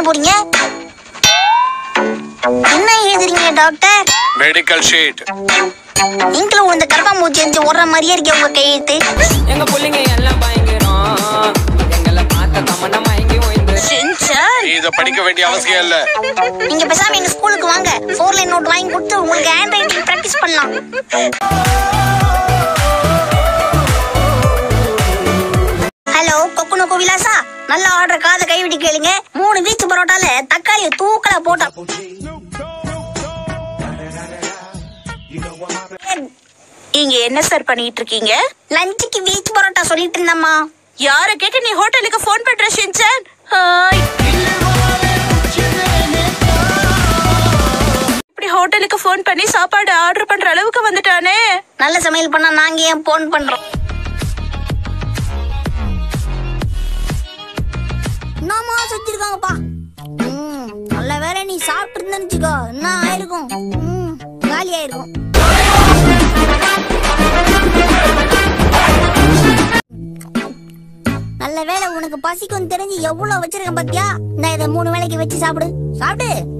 போறீங்க என்ன எழுதுறீங்க டாக்டர் மெடிக்கல் ஷீட் இங்கில உந்த கரப்பாம்பூச்சி எரிஞ்சு ஓடுற மாதிரியே இருக்கே உங்க கையெழுத்து எங்க புள்ளைங்க எல்லாம் பயங்கரம் எங்களை பார்த்த தமன்னா மயங்கி ஓய்ந்து சென்சார் நீ இதை படிக்க வேண்டிய அவசியம் இல்ல நீங்க பேசாம எங்க ஸ்கூலுக்கு வாங்க ஃபோர் லைன் நோட் வாங்கி கொடுத்து உங்களுக்கு ஹேண்ட் ரைட்டிங் பிராக்டிஸ் பண்ணலாம் ஹலோ கொக்குனோ கோவிலாசா நல்ல ஆர்டர் காதை கைவிட்டு கேளுங்க மூணு பீச் பரோட்டால தக்காளியை தூக்கலா போட்டா இங்க என்ன சார் பண்ணிட்டு இருக்கீங்க லஞ்சுக்கு பீச் பரோட்டா சொல்லிட்டு இருந்தம்மா யார கேட்டு நீ ஹோட்டலுக்கு ஃபோன் பண்ற ஷின்சான் ஹாய் இப்படி ஹோட்டலுக்கு ஃபோன் பண்ணி சாப்பாடு ஆர்டர் பண்ற அளவுக்கு வந்துட்டானே நல்ல சமையல் பண்ணா நாங்க ஏன் போன் பண்றோம் என்னமா செஞ்சிருக்காங்கப்பா ம், நல்ல வேலை நீ சாப்பிட்டு இருந்துச்சுக்கோ என்ன ஆயிருக்கும் ம், காலி ஆயிருக்கும் நல்ல வேலை உனக்கு பசிக்கும் தெரிஞ்சு எவ்வளவு வச்சிருக்கேன் பாத்தியா நான் இதை மூணு வேளைக்கு வச்சு சாப்பிடு சாப்பிடு